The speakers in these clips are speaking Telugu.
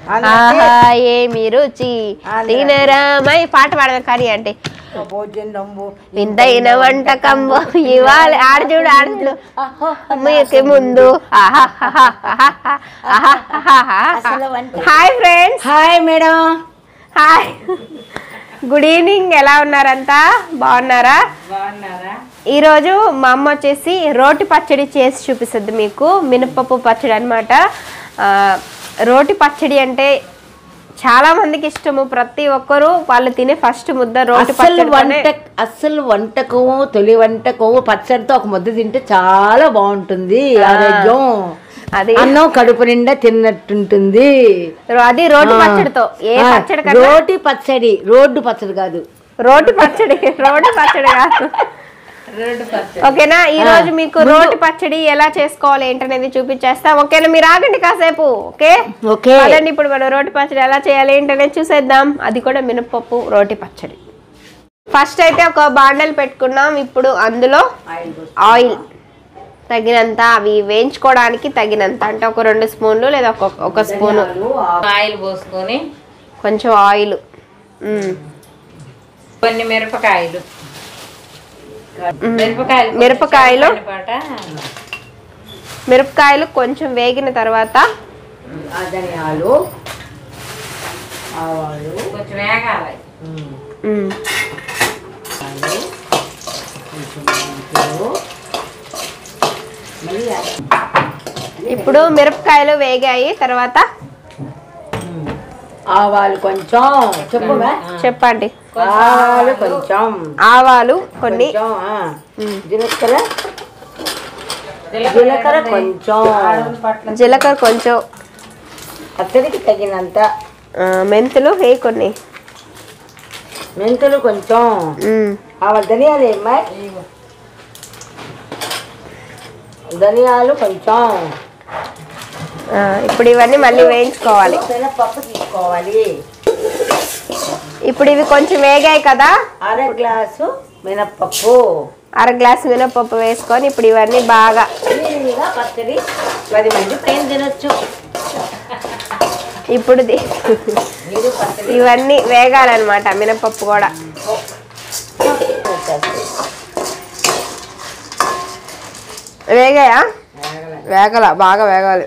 ఆహా ఏమి రుచి తినరామై పాట పాడదాం కానీ అంటే భోజనంబు వింతైన వంటకంబు ఇవాళ ఆడ చూడు ఆడ చూడు మీకు ముందు hi friends hi madam hi good evening ఎలా ఉన్నారంతా బాగున్నారా ఈరోజు మా అమ్మ వచ్చేసి రోటి పచ్చడి చేసి చూపిస్తుంది మీకు మినపప్పు పచ్చడి అనమాట రోటి పచ్చడి అంటే చాలా మందికి ఇష్టము ప్రతి ఒక్కరూ వాళ్ళు తినే ఫస్ట్ ముద్ద రోటి అసలు పచ్చడి వంట అసలు వంటకము తొలి వంటకము పచ్చడితో ఒక ముద్ద తింటే చాలా బాగుంటుంది ఆరోగ్యం అది అన్నం కడుపు నిండా తిన్నట్టుంటుంది అది రోటి పచ్చడితో ఏ ఆ, పచ్చడి కన్నా రోటి పచ్చడి రోడ్డు పచ్చడి కాదు రోటి పచ్చడి రోటి పచ్చడి కాదు ఓకేనా ఈ రోజు మీకు రోటి పచ్చడి ఎలా చేసుకోవాలి ఏంటనేది చూపించేస్తాం ఓకేనా మీరు ఆగండి కాసేపు ఓకే ఓకే పదండి ఇప్పుడు మనం రోటి పచ్చడి ఎలా చేయాలి ఏంటనేది చూసేద్దాం అది కూడా మినపప్పు రోటి పచ్చడి ఫస్ట్ అయితే ఒక బాండల్ పెట్టుకున్నాం ఇప్పుడు అందులో ఆయిల్ తగినంత అవి వేయించుకోవడానికి తగినంత అంటే ఒక రెండు స్పూన్లు లేదా ఒక ఒక స్పూను ఆయిల్ పోసుకొని కొంచెం ఆయిల్ కొన్ని మిరపకాయలు మిరపకాయలు మిరపకాయలు పాట మిరపకాయలు కొంచెం వేగిన తర్వాత ఆ ధనియాలు ఆవాలు కొంచెం వేగాలి ఉమ్, మ్, ఆవాలు, కొంచెం మెంతులు, మళ్ళీ ఆ- ఇప్పుడు మిరపకాయలు వేగాయి తర్వాత ఉమ్, ఆవాలు కొంచెం చెప్పుగా చెప్పండి ఆవాలు కొంచెం ఆవాలు కొన్ని కొంచెం ఆ, మ్, జీలకర్ర జీలకర్ర కొంచెం జీలకర్ర కొంచెం పచ్చడికి తగినంత ఆ, మెంతులు వేయి కొన్ని మెంతులు కొంచెం మ్, ఆవాలు ధనియాలు ఏమ్మా ధనియాలు కొంచెం ఆ, ఇప్పుడు ఇవన్నీ మళ్ళీ వేయించుకోవాలి మినపప్పు తీసుకోవాలి ఇప్పుడు ఇవి కొంచెం వేగాయి కదా అర గ్లాసు మినపప్పు అర గ్లాస్ మినపప్పు వేసుకొని ఇప్పుడు ఇవన్నీ బాగా ఈజీగా పచ్చడి పది మంది పైన తినొచ్చు ఇప్పుడు ది- మీరు పచ్చడి ఇవన్నీ వేగాలన్నమాట మినపప్పు కూడా వచ్చేస్తాయి. వేగాయా వేగల బాగా వేగాలి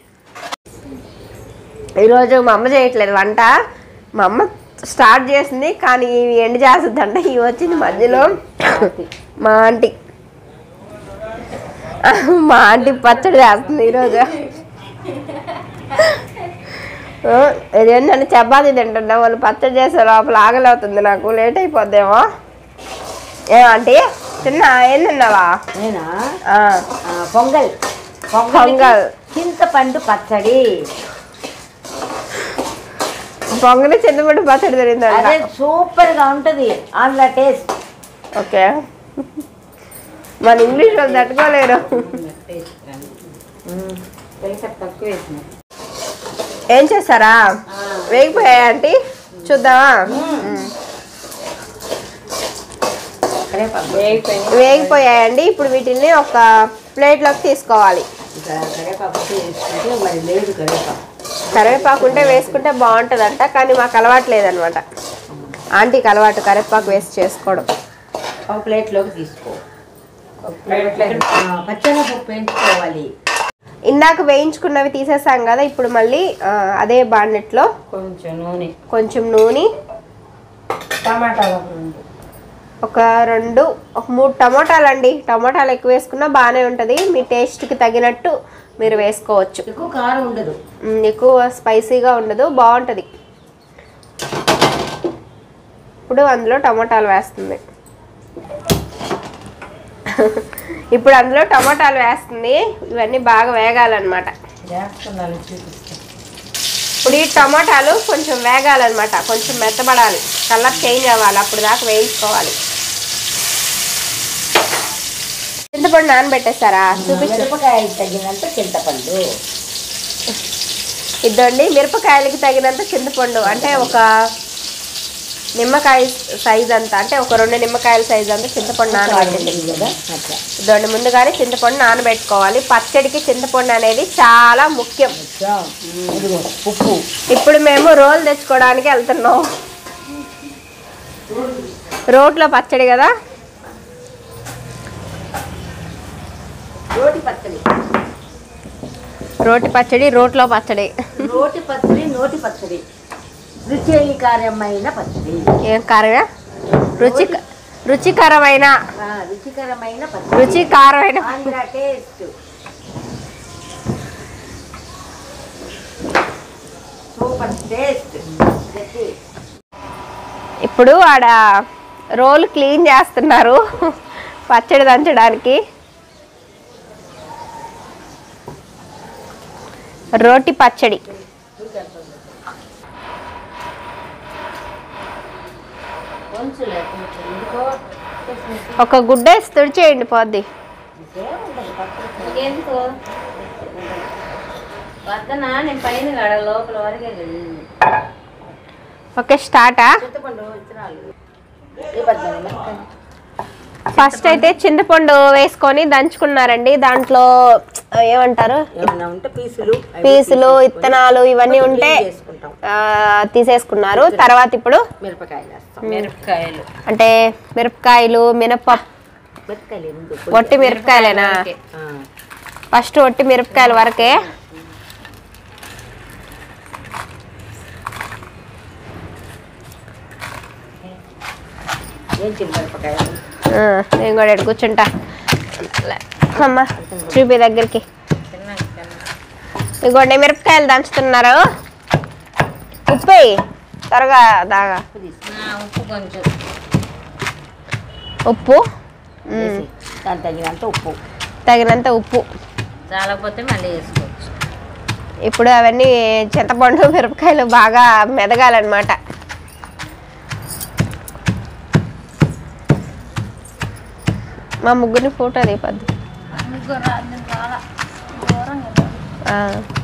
ఈరోజు మా అమ్మ చేయట్లేదు వంట మా అమ్మ స్టార్ట్ చేసింది కానీ ఇవి ఎండ్ చేస్తుందంట ఇవి వచ్చింది మధ్యలో మా ఆంటీ మా ఆంటీ పచ్చడి చేస్తుంది ఈరోజు ఆ, ఇదేంటంటే చపాతీ తింటున్నా వాళ్ళు పచ్చడి చేసే లోపల ఆకలి అవుతుంది నాకు లేట్ అయిపోద్దేమో ఏమంటే తిన్నా ఏం తిన్నావా నేనా ఆ, ఆ, పొంగల్ పొంగల్ చింతపండు పచ్చడి పొంగలి చింతపండు పచ్చడి తిరిందంట అదే సూపర్ గా ఉంటది ఆన్ల టేస్ట్ ఓకే మన ఇంగ్లీష్ వాళ్ళు తట్టుకోలేరు తక్కువ వేసిన ఏం చేస్తారా వేగిపోయాయి ఆంటీ చూద్దామా కరేపాకు వేగిపోయాయండి ఇప్పుడు వీటిని ఒక ప్లేట్లోకి తీసుకోవాలి ఇంకా కరేపాకు వేసుకుంటే మరి లేదు కరేపాకు కరివేపాకు ఉంటే వేసుకుంటే బాగుంటుందంట కానీ మాకు అలవాటు లేదనమాట ఆంటీకి అలవాటు కరివేపాకు వేసి చేసుకోవడం ఒక ప్లేట్లోకి తీసుకో ఆ, పచ్చెనపప్పు వేయించుకోవాలి ఇందాక వేయించుకున్నవి తీసేసాం కదా ఇప్పుడు మళ్ళీ ఆ, అదే బాండెట్లో కొంచెం నూనె కొంచెం నూనె టమాటాలు ఒక రెండు ఒక రెండు ఒక మూడు టమోటాలు అండి టమోటాలు ఎక్కువ వేసుకున్నా బాగానే ఉంటుంది మీ టేస్ట్కి తగినట్టు మీరు వేసుకోవచ్చు ఎక్కువ కారం ఉండదు మ్, ఎక్కువ స్పైసీగా ఉండదు బాగుంటుంది ఇప్పుడు అందులో టమోటాలు వేస్తుంది ఇప్పుడు అందులో టమోటాలు వేస్తుంది ఇవన్నీ బాగా వేగాలన్నమాట వేస్తున్నాను చూపిస్తాను ఇప్పుడు ఈ టమాటాలు కొంచెం వేగాలన్నమాట కొంచెం మెత్తబడాలి కలర్ చేంజ్ అవ్వాలి అప్పుడు దాకా వేయించుకోవాలి చింతపండు నానబెట్టేస్తారా చూపించు మిరపకాయలు తగినంత చింతపండు ఇద్దండి మిరపకాయలకి తగినంత చింతపండు అంటే ఒక నిమ్మకాయ సైజ్ అంతా అంటే ఒక రెండు నిమ్మకాయల సైజ్ అంతా చింతపండు నానబెట్టింది ఉంటుంది కదా అట్లా దాన్ని ముందుగానే చింతపండు నానబెట్టుకోవాలి పచ్చడికి చింతపండు అనేది చాలా ముఖ్యం అచ్చా. ఇదిగో ఉప్పు ఇప్పుడు మేము రోల్ తెచ్చుకోవడానికి వెళ్తున్నాం రోట్లో పచ్చడి కదా రోటి పచ్చడి రోటి పచ్చడి రోట్లో పచ్చడి రోటి పచ్చడి నోటి పచ్చడి రుచికరమైన పచ్చడి ఏం కారగా రుచి రుచికరమైన ఆ, రుచికరమైన పచ్చడి రుచికారమైన ఆంధ్ర టేస్ట్ సూపర్ టేస్ట్ గట్టి. ఇప్పుడు ఆడ రోల్ క్లీన్ చేస్తున్నారు పచ్చడి దంచడానికి రోటి పచ్చడి కొంచెం కొంచెం ఎందుకో ఒక గుడ్డ వేసి తుడిచేయండి పోద్ది ఎందుకో వద్దనా నేను పైన కాడ లోపల వరకే వెళ్ళింది ఓకే స్టార్టా చింతపండు విత్తనాలు ఏ పచ్చడి మెత్తని. ఫస్ట్ అయితే చింతపండు వేసుకొని దంచుకున్నారండి దాంట్లో ఏమంటారు ఏమన్నా ఉంటే పీసులు అవి పీసులు తీసేసుకొని ఇత్తనాలు ఇవన్నీ కొంచెం ఉంటే clean చేసుకుంటాం ఆ, తీసేసుకున్నారు తర్వాత ఇప్పుడు మిరపకాయలు వేస్తాం మిరపకాయలు అంటే మిరపకాయలు మినపప్పు మిరపకాయలు ఎందుకు ఒట్టి మిరపకాయలేనా ఆ, ఫస్ట్ ఒట్టి మిరపకాయల వరకే ఏం చిన్న మిరపకాయలు ఆ, నేను కూడా ఇక్కడ కూర్చుంటా అమ్మ చూపి దగ్గరికి చిన్న చిన్న ఇగోండి మిరపకాయలు దంచుతున్నారు ఉప్పు వేయి. త్వరగా దాగా ఆ, ఉప్పు కొంచెం ఉప్పు ఉమ్, వేసి దానికి తగినంత ఉప్పు తగినంత ఉప్పు చాలకపోతే మళ్ళీ వేసుకోవచ్చు ఇప్పుడు అవన్నీ చింతపండు మిరపకాయలు బాగా మెదగాలన్నమాట మా ముగ్గురిని ఫోటో తీపద్దు ఆ.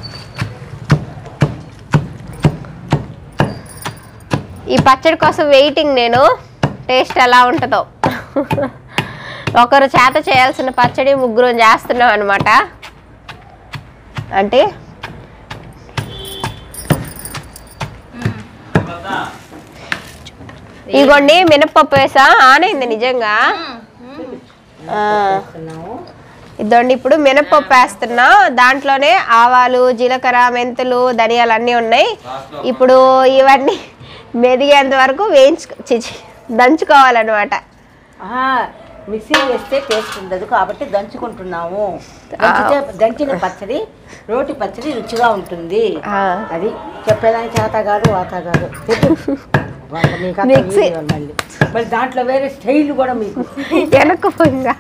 ఈ పచ్చడి కోసం వెయిటింగ్ నేను టేస్ట్ ఎలా ఉంటుందో ఒకరు చేత చేయాల్సిన పచ్చడి ముగ్గురు చేస్తున్నాం అనమాట అంటే ఇదిగోండి మినప్పప్పు వేసా ఆన్ అయింది నిజంగా ఆ, వేస్తున్నాము ఇదిగోండి ఇప్పుడు మినప్పప్పు వేస్తున్నా దాంట్లోనే ఆవాలు జీలకర్ర మెంతులు ధనియాలు అన్నీ ఉన్నాయి ఇప్పుడు ఇవన్నీ మెదిగేంత వరకు వేయించు చిచి దంచుకోవాలన్నమాట ఆహా, మిక్సీ వేస్తే టేస్ట్ ఉండదు కాబట్టి దంచుకుంటున్నాము దంచితే దంచిన పచ్చడి రోటి పచ్చడి రుచిగా ఉంటుంది ఆ. అది చెప్పేదానికి చేత కాదు వాత కాదు పెట్టు. వంట మీకు అంత మిక్సీ. వీడియో మళ్ళీ మరి దాంట్లో వేరే స్టైల్ కూడా మీకు వెనక్కపోయిందా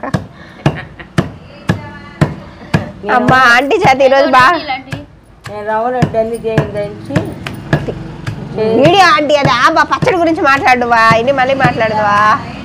అమ్మా ఆంటీ చేత ఈరోజు బాగా నేను రవ్వలు డల్లి దంచి వీడియో ఆంటీ అది ఆ బా పచ్చడి గురించి మాట్లాడువా ఇది మళ్ళీ మాట్లాడదువా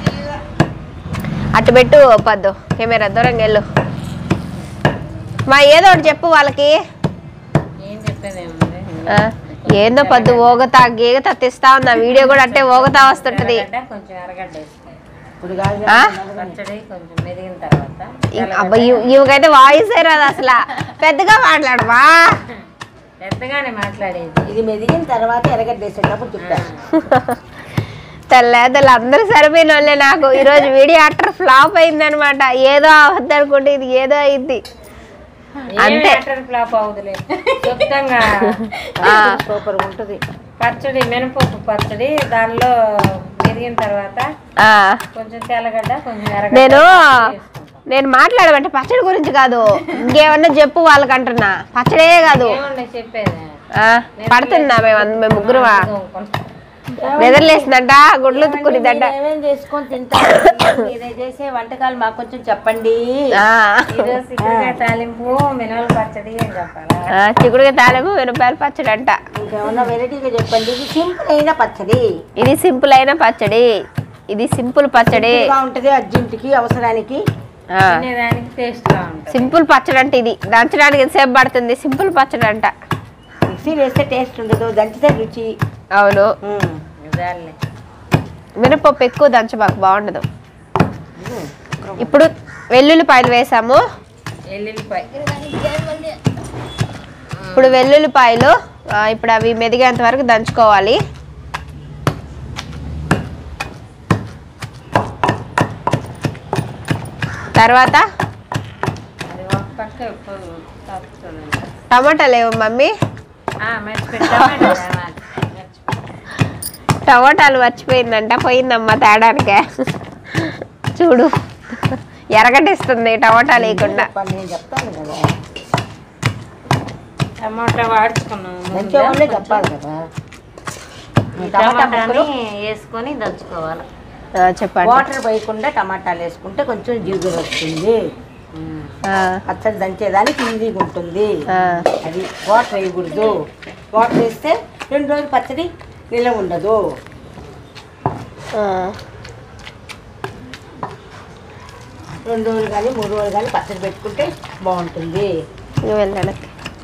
అటు పెట్టు పద్దు కెమెరా దూరంగా వెళ్ళు మా ఏదో ఒకటి చెప్పు వాళ్ళకి ఏం చెప్పేదేముంది ఆ, ఏందో పద్దు ఓగతా గీగతా తెస్తా ఉంది ఆ వీడియో కూడా అంటే ఓగతా వస్తుంటది ఎర్రగడ్డ కొంచెం ఎర్రగడ్డ వేసుకో ఇప్పుడు కాదు ఆ? పచ్చడి కొంచెం మెదిగిన తర్వాత ఇ- అబ్బా ఇవ్- ఇవకైతే వాయిస్ రాదు అసలు పెద్దగా మాట్లాడవా పెద్దగానే మాట్లాడేది ఇది మెదిగిన తర్వాత ఎరగడ్డ వేసేటప్పుడు చెప్పాను తెల్లేదలు అందరూ సరిపోయిన వాళ్ళే నాకు ఈరోజు వీడియో అట్టర్ ఫ్లాప్ అయింది అనమాట ఏదో అవద్దు అనుకుంటే ఇది ఏదో అయింది అంతే. ఫ్లాప్ అవుతులే చెప్తాంగా ఆ. సూపర్ ఉంటుంది పచ్చడి మినపప్పు పచ్చడి దానిలో మెదిగిన తర్వాత ఆ, కొంచెం తెల్లగడ్డ కొంచెం ఎర్రగడ్డ నేను వేసుకుంటాం. నేను మాట్లాడమంటే పచ్చడి గురించి కాదు ఇంకేమన్నా చెప్పు వాళ్ళకంటున్నా పచ్చడే కాదు ఏముండే చెప్పేది ఆ, పడుతుందా మేము అంద- మేము ముగ్గురువా కొంచెం నిద్రలేసిందంట గుడ్లు తుక్కునిదంట ఏమేం చేసుకొని తింటారు మీరే చేసే వంటకాలు మాకు కొంచెం చెప్పండి ఆ, ఈరోజు చిక్కుడుకాయ తాలింపు మినవల పచ్చడి అని చెప్పాలా ఆ, చిక్కుడుగా తాలము మిరపకాయల పచ్చడి అంట ఇంకేమన్నా వెరైటీగా చెప్పండి ఇది సింపుల్ అయిన పచ్చడి ఇది సింపుల్ అయిన పచ్చడి ఇది సింపుల్ పచ్చడి గా ఉంటది అర్జెంట్కి అవసరానికి ఆ, తినేదానికి టేస్ట్ గా ఉంటుంది సింపుల్ పచ్చడి అంటే ఇది దంచడానికి ఎంతసేపు పడుతుంది సింపుల్ పచ్చడి అంట మిక్సీ వేస్తే టేస్ట్ ఉండదు దంచితే రుచి అవును ఉమ్. నిజాలే మినపప్పు ఎక్కువ దంచబాకు బాగుండదు ఇప్పుడు వెల్లుల్లిపాయలు వేసాము ఎల్లుల్లిపాయ ఇప్పుడు వెల్లుల్లిపాయలు ఆ, ఇప్పుడు అవి మెదిగేంత వరకు దంచుకోవాలి తర్వాత అది ఒక పక్క ఎప్పుడు తప్పుతుందండి టమాటా లేవు మమ్మీ మర్చిపెట్టామండి టమాటాలు మర్చిపోయిందంట పోయిందమ్మా తేడానికే చూడు ఎరగటిస్తుంది టమాటా లేకుండా చెప్పాలి, నేను చెప్తాను కదా టమాటా వాడుచుకున్నాం మంచిగా వాళ్ళే చెప్పాలి కదా ఈ టమాటా ముక్కలు వేసుకొని దంచుకోవాలి ఆ, చెప్పండి వాటర్ వేయకుండా టమాటాలు వేసుకుంటే కొంచెం జిగురు వస్తుంది ఆ, పచ్చడి దంచేదానికి ఈజీగా ఉంటుంది ఆ, అది వాటర్ వేయకూడదు వాటర్ వేస్తే రెండు రోజులు పచ్చడి నిల్వ ఉండదు ఆ. రెండు రోజులు కానీ మూడు రోజులు కానీ పచ్చడి పెట్టుకుంటే బాగుంటుంది నువ్వు వెళ్ళాను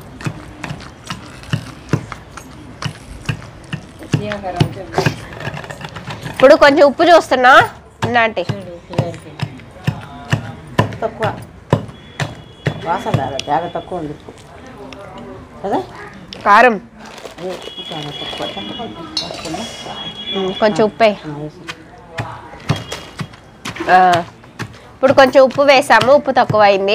జీలకర్ర చూడు ఇప్పుడు కొంచెం ఉప్పు చూస్తున్నా ఇలాంటి చూడు తక్కువ వాసన రాదు తేగ తక్కువ ఉంది ఉప్పు. కదా కారం అదే ఉప్పు తేగ తక్కువ తక్కువ వేసుకున్నా. ఉమ్, కొంచెం ఉప్పే ఆ, వేసి. ఆ. ఇప్పుడు కొంచెం ఉప్పు వేసాము ఉప్పు తక్కువ అయింది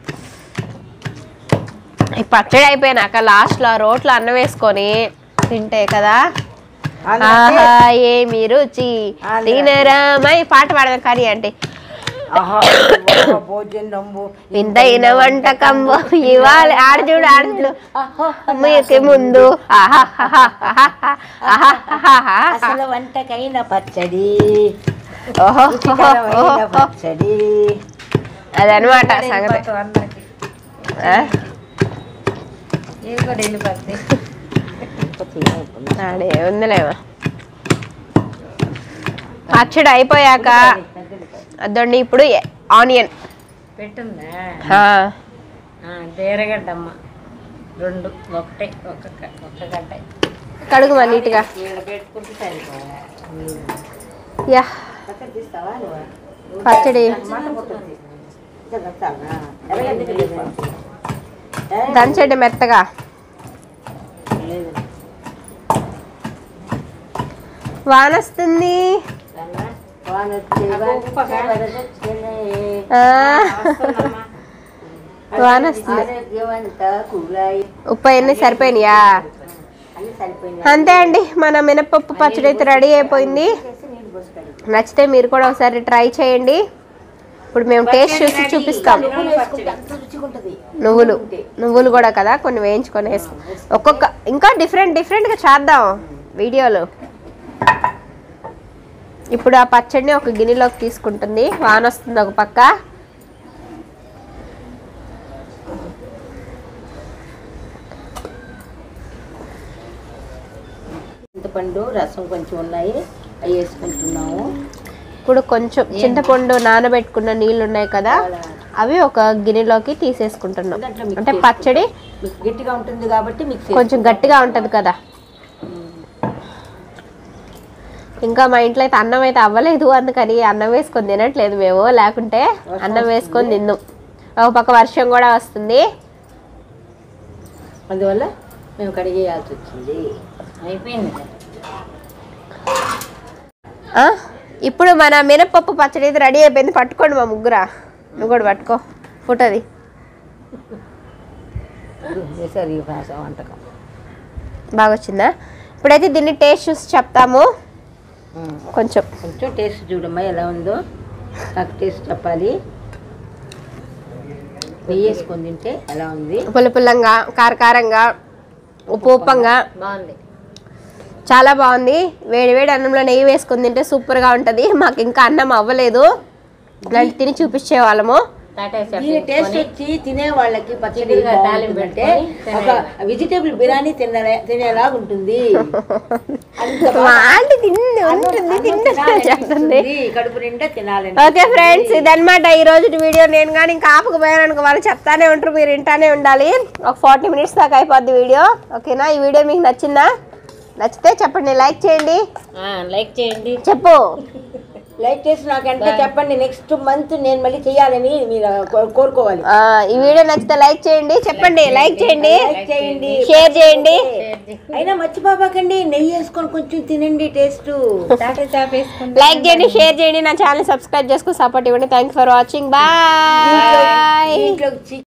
ఈ పచ్చడి అయిపోయినాక లాస్ట్లో రోట్లో అన్నం వేసుకొని తింటే కదా అందుకే ఆహా ఏమి రుచి ఆంధ్ర. తినరామై పాట పాడదాం కానీ అంటే ఆహా, ఓ భోజనంబు వింతైన వంటకంబు ఇవాళ ఆడజూడు ఆడజూడు మీకు ముందు అసలు వంటకైన పచ్చడి ఓహో రుచికరమైన పచ్చడి అదనమాట సంగతి వెళ్ళిపోతాం అందరికి ఆ? ఇవి కూడా వెళ్ళిపోతాయి ఆడే ఉందిలేమో పచ్చడి అయిపోయాక అదండి ఇప్పుడు ఆనియన్ పెట్టుందా ఆ, దేరగడ్డమ్మ రెండు ఒకటే ఒక్కొక్క ఒక్క గడ్డ కడుగు మా నీట్గా వీళ్ళు పెట్టుకుంటే సరిపోయా యా పచ్చడి తీస్తావా నువ్వు? పచ్చడి మాట కొట్టొద్దు. ఇంకా దంచాలా? ఎర్రగడ్డ తీసుకో. ఏ? దంచండి మెత్తగా లేదు. వానొస్తుంది నాన్న, వానొచ్చే నాకు ఉప్పు ఒక- వరదొచ్చెనే. ఆ, వస్తుందమ్మా వానొస్తుంది ఆరోగ్యమంతా కూలాయి ఉప్పు అవన్నీ సరిపోయినాయా అన్ని సరిపోయినాయి అంతే అండి మన మినపప్పు పచ్చడి అయితే రెడీ అయిపోయింది చేసి నీళ్ళు పోసుకోండి నచ్చితే మీరు కూడా ఒకసారి ట్రై చేయండి ఇప్పుడు మేము టేస్ట్ చూసి చూపిస్తాం నువ్వులు వేసుకుంటే అంత రుచిగా ఉంటుంది నువ్వులు నువ్వులు కూడా కదా కొన్ని వేయించుకొని వేసి ఒక్కొక్క ఇంకా డిఫరెంట్ డిఫరెంట్గా చేద్దాం వీడియోలు ఇప్పుడు ఆ పచ్చడిని ఒక గిన్నెలోకి తీసుకుంటుంది వాన వస్తుంది ఒక పక్క చింతపండు రసం కొంచెం ఉన్నాయి అవి వేసుకుంటున్నాము ఇప్పుడు కొంచెం చింతపండు నానబెట్టుకున్న నీళ్ళు ఉన్నాయి కదా అవి ఒక గిన్నెలోకి తీసేసుకుంటున్నాం దాంట్లో mix అంటే పచ్చడి మీకు గట్టిగా ఉంటుంది కాబట్టి మిక్స్ కొంచెం గట్టిగా ఉంటుంది కదా ఇంకా మా ఇంట్లో అయితే అన్నం అయితే అవ్వలేదు అందుకని అన్నం వేసుకొని తినట్లేదు మేము లేకుంటే అన్నం వేసుకొని తిందాం ఒక పక్క వర్షం కూడా వస్తుంది అందువల్ల మేము కడిగేయాల్సి వచ్చింది అయిపోయింది ఆ? ఇప్పుడు మన మినపప్పు పచ్చడి అయితే రెడీ అయిపోయింది పట్టుకోండి మా ముగ్గురా నువ్వు కూడా పట్టుకో ఫోటోది చేశారు ఈ భాష వంటకం బాగా వచ్చిందా ఇప్పుడైతే దీన్ని టేస్ట్ చూసి చెప్తాము కొంచెం కొంచెం టేస్ట్ చూడమ్మా ఎలా ఉందో నాకు టేస్ట్ చెప్పాలి నెయ్యి వేసుకొని తింటే ఎలా ఉంది పుల్ల పుల్లంగా కారకారంగా ఉప్పు ఉప్పంగా బాగుంది చాలా బాగుంది వేడి వేడి అన్నంలో నెయ్యి వేసుకొని తింటే సూపర్గా ఉంటుంది మాకు ఇంకా అన్నం అవ్వలేదు ఇలాంటి తిని చూపించే వాళ్ళము తాటే దీని టేస్ట్ వచ్చి తినే వాళ్ళకి పచ్చడి చిగురుగా తాలింపు బాగుంటుందంటే పెట్టుకొని ఒక వెజిటేబుల్ బిర్యానీ తినలే తినేలాగా ఉంటుంది అంత బాగా వాళ్ళు తింది అన్నం- ఉంటుంది అన్నం తింటుంది తినాలనిపిస్తుంది. చేస్తుంది కడుపు నిండా తినాలని ఓకే ఫ్రెండ్స్ ఇదన్నమాట ఈ రోజు వీడియో నేను కానీ ఇంకా ఆపకపోయాను అనుకో వాళ్ళు చెప్తానే ఉంటారు మీరు వింటానే ఉండాలి ఒక ఫార్టీ మినిట్స్ దాకా అయిపోద్ది వీడియో ఓకేనా ఈ వీడియో మీకు నచ్చిందా నచ్చితే చెప్పండి లైక్ చేయండి లైక్ చేయండి చెప్పు లైక్ చేసి నాకంటే చెప్పండి నెక్స్ట్ మంత్ నేను మళ్ళీ చేయాలని మీరు కో- కోరుకోవాలి ఆ, ఈ వీడియో నచ్చితే లైక్ చేయండి చెప్పండి లైక్ చేయండి లైక్ చేయండి షేర్ చేయండి అయినా మర్చిపోబాకండి నెయ్యి వేసుకొని కొంచెం తినండి టేస్ట్ తాటే చాపేసుకుంటే లైక్ చేయండి షేర్ చేయండి నా ఛానల్ సబ్స్క్రైబ్ చేసుకుని సపోర్ట్ ఇవ్వండి థ్యాంక్ ఫర్ వాచింగ్ బాయ్ దీంట్లో